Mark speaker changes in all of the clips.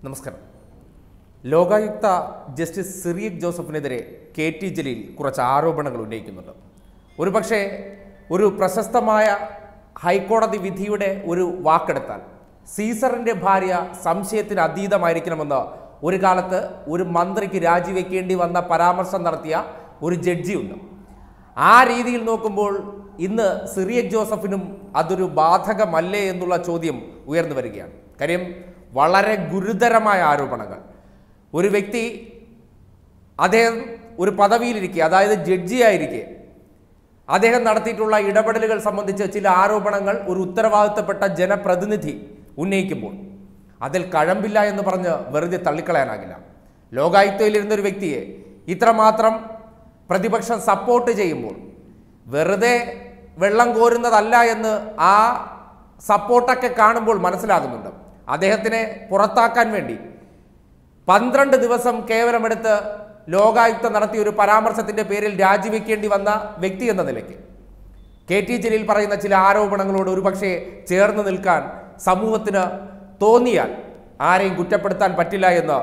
Speaker 1: നമസ്കാരം ലോകായുക്ത ജസ്റ്റിസ് സിറിയക് ജോസഫിനെതിരെ K T Jaleel കുറച്ച് ആരോപണങ്ങൾ ഉന്നയിക്കുന്നുണ്ട് ഒരുപക്ഷെ ഒരു പ്രശസ്തമായ ഹൈക്കോടതി വിധിയുടെ ഒരു വാക്കെടുത്താൽ സീസറിൻ്റെ ഭാര്യ സംശയത്തിന് അതീതമായിരിക്കണമെന്ന് ഒരു കാലത്ത് ഒരു മന്ത്രിക്ക് രാജിവെക്കേണ്ടി വന്ന പരാമർശം നടത്തിയ ഒരു ജഡ്ജിയുണ്ട് ആ രീതിയിൽ നോക്കുമ്പോൾ ഇന്ന് സിറിയക് ജോസഫിനും അതൊരു ബാധകമല്ലേ എന്നുള്ള ചോദ്യം ഉയർന്നു വരികയാണ് കാര്യം വളരെ ഗുരുതരമായ ആരോപണങ്ങൾ ഒരു വ്യക്തി അദ്ദേഹം ഒരു പദവിയിലിരിക്കെ അതായത് ജഡ്ജിയായിരിക്കെ അദ്ദേഹം നടത്തിയിട്ടുള്ള ഇടപെടലുകൾ സംബന്ധിച്ച് ചില ആരോപണങ്ങൾ ഒരു ഉത്തരവാദിത്തപ്പെട്ട ജനപ്രതിനിധി ഉന്നയിക്കുമ്പോൾ അതിൽ കഴമ്പില്ല എന്ന് പറഞ്ഞ് വെറുതെ തള്ളിക്കളയാനാകില്ല ലോകായുക്തയിലിരുന്ന ഒരു വ്യക്തിയെ ഇത്രമാത്രം പ്രതിപക്ഷം സപ്പോർട്ട് ചെയ്യുമ്പോൾ വെറുതെ വെള്ളം കോരുന്നതല്ല എന്ന് ആ സപ്പോർട്ടൊക്കെ കാണുമ്പോൾ മനസ്സിലാകുന്നുണ്ട് അദ്ദേഹത്തിനെ പുറത്താക്കാൻ വേണ്ടി പന്ത്രണ്ട് ദിവസം കേവലമെടുത്ത് ലോകായുക്ത നടത്തിയ ഒരു പരാമർശത്തിന്റെ പേരിൽ രാജിവെക്കേണ്ടി വന്ന വ്യക്തി എന്ന നിലയ്ക്ക് കെ ടി ജലീൽ പറയുന്ന ചില ആരോപണങ്ങളോട് ഒരുപക്ഷെ ചേർന്ന് നിൽക്കാൻ സമൂഹത്തിന് തോന്നിയാൽ ആരെയും കുറ്റപ്പെടുത്താൻ പറ്റില്ല എന്ന്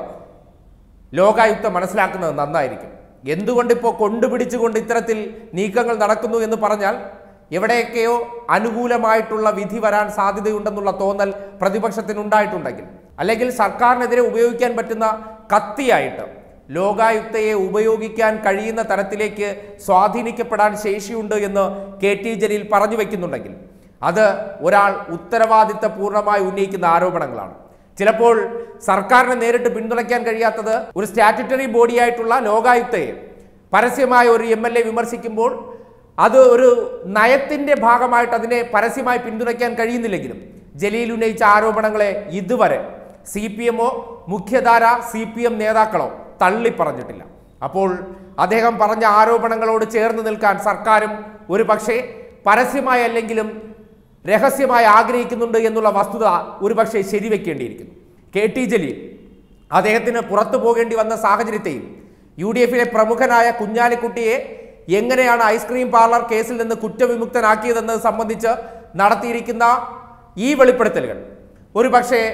Speaker 1: ലോകായുക്ത മനസ്സിലാക്കുന്നത് നന്നായിരിക്കും എന്തുകൊണ്ട് ഇപ്പോൾ കൊണ്ടുപിടിച്ചുകൊണ്ട് ഇത്തരത്തിൽ നീക്കങ്ങൾ നടക്കുന്നു എന്ന് പറഞ്ഞാൽ എവിടെയൊക്കെയോ അനുകൂലമായിട്ടുള്ള വിധി വരാൻ സാധ്യതയുണ്ടെന്നുള്ള തോന്നൽ പ്രതിപക്ഷത്തിനുണ്ടായിട്ടുണ്ടെങ്കിൽ അല്ലെങ്കിൽ സർക്കാരിനെതിരെ ഉപയോഗിക്കാൻ പറ്റുന്ന കത്തിയായിട്ട് ലോകായുക്തയെ ഉപയോഗിക്കാൻ കഴിയുന്ന തരത്തിലേക്ക് സ്വാധീനിക്കപ്പെടാൻ ശേഷിയുണ്ട് എന്ന് കെ ടി ജലീൽ പറഞ്ഞു വെക്കുന്നുണ്ടെങ്കിൽ അത് ഒരാൾ ഉത്തരവാദിത്തപൂർണമായി ഉന്നയിക്കുന്ന ആരോപണങ്ങളാണ് ചിലപ്പോൾ സർക്കാരിനെ നേരിട്ട് പിന്തുണയ്ക്കാൻ കഴിയാത്തത് ഒരു സ്റ്റാറ്റ്യൂട്ടറി ബോഡിയായിട്ടുള്ള ലോകായുക്തയെ പരസ്യമായ ഒരു എം എൽ എ വിമർശിക്കുമ്പോൾ അത് ഒരു നയത്തിന്റെ ഭാഗമായിട്ട് അതിനെ പരസ്യമായി പിന്തുണയ്ക്കാൻ കഴിയുന്നില്ലെങ്കിലും ജലീൽ ഉന്നയിച്ച ആരോപണങ്ങളെ ഇതുവരെ സി പി എമ്മോ മുഖ്യധാര സി പി എം നേതാക്കളോ തള്ളിപ്പറഞ്ഞിട്ടില്ല അപ്പോൾ അദ്ദേഹം പറഞ്ഞ ആരോപണങ്ങളോട് ചേർന്ന് നിൽക്കാൻ സർക്കാരും ഒരു പക്ഷേ പരസ്യമായി അല്ലെങ്കിലും രഹസ്യമായി ആഗ്രഹിക്കുന്നുണ്ട് എന്നുള്ള വസ്തുത ഒരുപക്ഷെ ശരിവെക്കേണ്ടിയിരിക്കുന്നു കെ ടി ജലീൽ അദ്ദേഹത്തിന് പുറത്തു പോകേണ്ടി വന്ന സാഹചര്യത്തെയും യു ഡി എഫിലെ പ്രമുഖനായ കുഞ്ഞാലിക്കുട്ടിയെ എങ്ങനെയാണ് ഐസ്ക്രീം പാർലർ കേസിൽ നിന്ന് കുറ്റവിമുക്തനാക്കിയതെന്നത് സംബന്ധിച്ച് നടത്തിയിരിക്കുന്ന ഈ വെളിപ്പെടുത്തലുകൾ ഒരുപക്ഷെ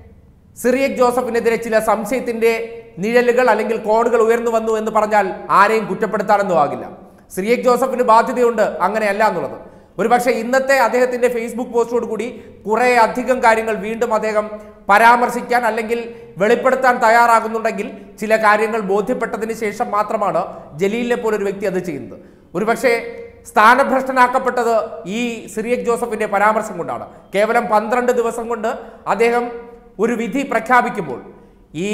Speaker 1: സിറിയക് ജോസഫിനെതിരെ ചില സംശയത്തിന്റെ നിഴലുകൾ അല്ലെങ്കിൽ കോണുകൾ ഉയർന്നു വന്നു എന്ന് പറഞ്ഞാൽ ആരെയും കുറ്റപ്പെടുത്താനൊന്നും ആകില്ല സിറിയക് ജോസഫിന് ബാധ്യതയുണ്ട് അങ്ങനെയല്ല എന്നുള്ളത് ഒരുപക്ഷെ ഇന്നത്തെ അദ്ദേഹത്തിന്റെ ഫേസ്ബുക്ക് പോസ്റ്റോട് കൂടി കുറെ അധികം കാര്യങ്ങൾ വീണ്ടും അദ്ദേഹം പരാമർശിക്കാൻ അല്ലെങ്കിൽ വെളിപ്പെടുത്താൻ തയ്യാറാകുന്നുണ്ടെങ്കിൽ ചില കാര്യങ്ങൾ ബോധ്യപ്പെട്ടതിന് ശേഷം മാത്രമാണ് ജലീലിനെ പോലെ ഒരു വ്യക്തി അത് ചെയ്യുന്നത് ഒരുപക്ഷെ സ്ഥാനഭ്രഷ്ടനാക്കപ്പെട്ടത് ഈ സിറിയക് ജോസഫിന്റെ പരാമർശം കൊണ്ടാണ് കേവലം പന്ത്രണ്ട് ദിവസം കൊണ്ട് അദ്ദേഹം ഒരു വിധി പ്രഖ്യാപിക്കുമ്പോൾ ഈ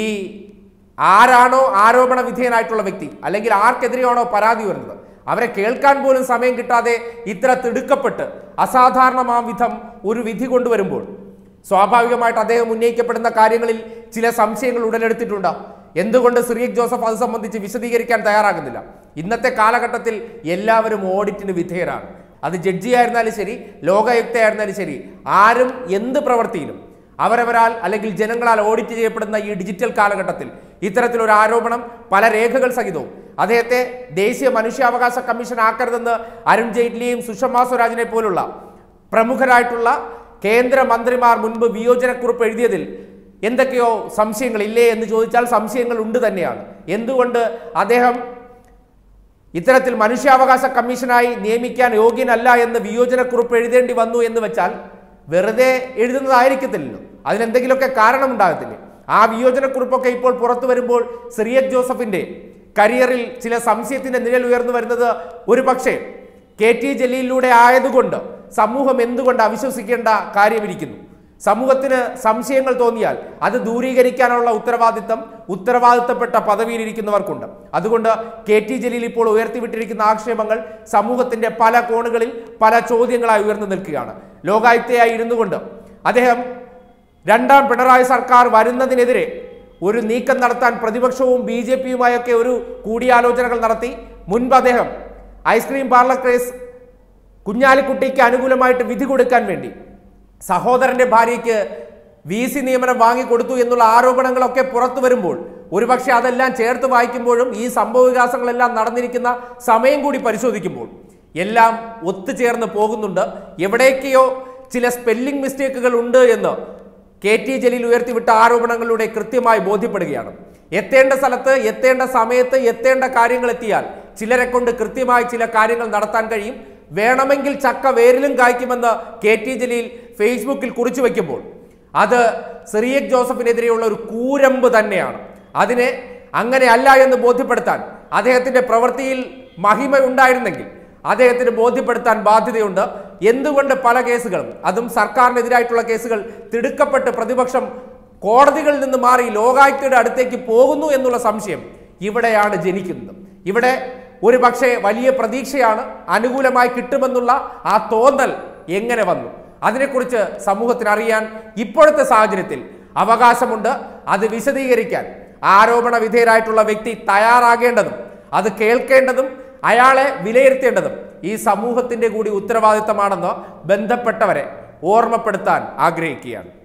Speaker 1: ആരാണോ ആരോപണ വിധേയനായിട്ടുള്ള വ്യക്തി അല്ലെങ്കിൽ ആർക്കെതിരെയാണോ പരാതി വരുന്നത് അവരെ കേൾക്കാൻ പോലും സമയം കിട്ടാതെ ഇത്ര തിടുക്കപ്പെട്ട് അസാധാരണമാം വിധം ഒരു വിധി കൊണ്ടുവരുമ്പോൾ സ്വാഭാവികമായിട്ട് അദ്ദേഹം ഉന്നയിക്കപ്പെടുന്ന കാര്യങ്ങളിൽ ചില സംശയങ്ങൾ ഉടലെടുത്തിട്ടുണ്ട് എന്തുകൊണ്ട് സിറിയക് ജോസഫ് അത് സംബന്ധിച്ച് വിശദീകരിക്കാൻ തയ്യാറാകുന്നില്ല ഇന്നത്തെ കാലഘട്ടത്തിൽ എല്ലാവരും ഓഡിറ്റിന് വിധേയരാണ് അത് ജഡ്ജിയായിരുന്നാലും ശരി ലോകായുക്തയായിരുന്നാലും ശരി ആരും എന്ത് പ്രവൃത്തിയിലും അവരവരാൽ അല്ലെങ്കിൽ ജനങ്ങളാൽ ഓഡിറ്റ് ചെയ്യപ്പെടുന്ന ഈ ഡിജിറ്റൽ കാലഘട്ടത്തിൽ ഇത്തരത്തിലൊരു ആരോപണം പല രേഖകൾ സഹിതവും അദ്ദേഹത്തെ ദേശീയ മനുഷ്യാവകാശ കമ്മീഷൻ ആക്കരുതെന്ന് അരുൺ ജെയ്റ്റ്ലിയും സുഷമ സ്വരാജിനെ പോലുള്ള പ്രമുഖരായിട്ടുള്ള കേന്ദ്ര മന്ത്രിമാർ മുൻപ് വിയോജനക്കുറിപ്പ് എഴുതിയതിൽ എന്തൊക്കെയോ സംശയങ്ങൾ ഇല്ലേ എന്ന് ചോദിച്ചാൽ സംശയങ്ങൾ ഉണ്ട് തന്നെയാണ് എന്തുകൊണ്ട് അദ്ദേഹം ഇത്തരത്തിൽ മനുഷ്യാവകാശ കമ്മീഷനായി നിയമിക്കാൻ യോഗ്യനല്ല എന്ന് വിയോജനക്കുറിപ്പ് എഴുതേണ്ടി വന്നു എന്ന് വെച്ചാൽ വെറുതെ എഴുതുന്നതായിരിക്കത്തില്ലല്ലോ അതിനെന്തെങ്കിലുമൊക്കെ കാരണമുണ്ടാകത്തില്ലേ ആ വിയോജനക്കുറിപ്പൊക്കെ ഇപ്പോൾ പുറത്തു വരുമ്പോൾ സിറിയക് ജോസഫിന്റെ കരിയറിൽ ചില സംശയത്തിന്റെ നിഴൽ ഉയർന്നു വരുന്നത് ഒരു പക്ഷേ കെ ടി ജലീലിലൂടെ ആയതുകൊണ്ട് സമൂഹം എന്തുകൊണ്ട് അവിശ്വസിക്കേണ്ട കാര്യമിരിക്കുന്നു സമൂഹത്തിന് സംശയങ്ങൾ തോന്നിയാൽ അത് ദൂരീകരിക്കാനുള്ള ഉത്തരവാദിത്തം ഉത്തരവാദിത്തപ്പെട്ട പദവിയിലിരിക്കുന്നവർക്കുണ്ട് അതുകൊണ്ട് കെ ടി ജലീൽ ഇപ്പോൾ ഉയർത്തിവിട്ടിരിക്കുന്ന ആക്ഷേപങ്ങൾ സമൂഹത്തിന്റെ പല കോണുകളിൽ പല ചോദ്യങ്ങളായി ഉയർന്നു നിൽക്കുകയാണ് ലോകായുക്തയായി ഇരുന്നു കൊണ്ട് അദ്ദേഹം രണ്ടാം പിണറായി സർക്കാർ വരുന്നതിനെതിരെ ഒരു നീക്കം നടത്താൻ പ്രതിപക്ഷവും ബി ജെ പിയുമായൊക്കെ ഒരു കൂടിയാലോചനകൾ നടത്തി മുൻപ് അദ്ദേഹം ഐസ്ക്രീം പാർലർ കേസ് കുഞ്ഞാലിക്കുട്ടിക്ക് അനുകൂലമായിട്ട് വിധി കൊടുക്കാൻ വേണ്ടി സഹോദരന്റെ ഭാര്യയ്ക്ക് വി സി നിയമനം വാങ്ങിക്കൊടുത്തു എന്നുള്ള ആരോപണങ്ങളൊക്കെ പുറത്തു വരുമ്പോൾ ഒരുപക്ഷെ അതെല്ലാം ചേർത്ത് വായിക്കുമ്പോഴും ഈ സംഭവ വികാസങ്ങളെല്ലാം നടന്നിരിക്കുന്ന സമയം കൂടി പരിശോധിക്കുമ്പോൾ എല്ലാം ഒത്തുചേർന്ന് പോകുന്നുണ്ട് എവിടേക്കെയോ ചില സ്പെല്ലിംഗ് മിസ്റ്റേക്കുകൾ ഉണ്ട് എന്ന് കെ ടി ജലീൽ ഉയർത്തിവിട്ട ആരോപണങ്ങളിലൂടെ കൃത്യമായി ബോധ്യപ്പെടുകയാണ് എത്തേണ്ട സ്ഥലത്ത് എത്തേണ്ട സമയത്ത് എത്തേണ്ട കാര്യങ്ങൾ എത്തിയാൽ ചിലരെ കൊണ്ട് കൃത്യമായി ചില കാര്യങ്ങൾ നടത്താൻ കഴിയും വേണമെങ്കിൽ ചക്ക വേരിലും കായ്ക്കുമെന്ന് കെ ടി ജലീൽ ഫേസ്ബുക്കിൽ കുറിച്ചു വയ്ക്കുമ്പോൾ അത് സിറിയക് ജോസഫിനെതിരെയുള്ള ഒരു കൂരമ്പ് തന്നെയാണ് അതിനെ അങ്ങനെ അല്ല എന്ന് ബോധ്യപ്പെടുത്താൻ അദ്ദേഹത്തിന്റെ പ്രവൃത്തിയിൽ മഹിമ ഉണ്ടായിരുന്നെങ്കിൽ അദ്ദേഹത്തിന് ബോധ്യപ്പെടുത്താൻ ബാധ്യതയുണ്ട് എന്തുകൊണ്ട് പല കേസുകളും അതും സർക്കാരിനെതിരായിട്ടുള്ള കേസുകൾ തിടുക്കപ്പെട്ട് പ്രതിപക്ഷം കോടതികളിൽ നിന്ന് മാറി ലോകായുക്തയുടെ അടുത്തേക്ക് പോകുന്നു എന്നുള്ള സംശയം ഇവിടെയാണ് ജനിക്കുന്നത് ഇവിടെ ഒരു പക്ഷേ വലിയ പ്രതീക്ഷയാണ് അനുകൂലമായി കിട്ടുമെന്നുള്ള ആ തോന്നൽ എങ്ങനെ വന്നു അതിനെക്കുറിച്ച് സമൂഹത്തിന് അറിയാൻ ഇപ്പോഴത്തെ സാഹചര്യത്തിൽ അവകാശമുണ്ട് അത് വിശദീകരിക്കാൻ ആരോപണ വിധേയരായിട്ടുള്ള വ്യക്തി തയ്യാറാകേണ്ടതും അത് കേൾക്കേണ്ടതും അയാളെ വിലയിരുത്തേണ്ടതും ഈ സമൂഹത്തിന്റെ കൂടി ഉത്തരവാദിത്തമാണെന്ന് ബന്ധപ്പെട്ടവരെ ഓർമ്മപ്പെടുത്താൻ ആഗ്രഹിക്കുകയാണ്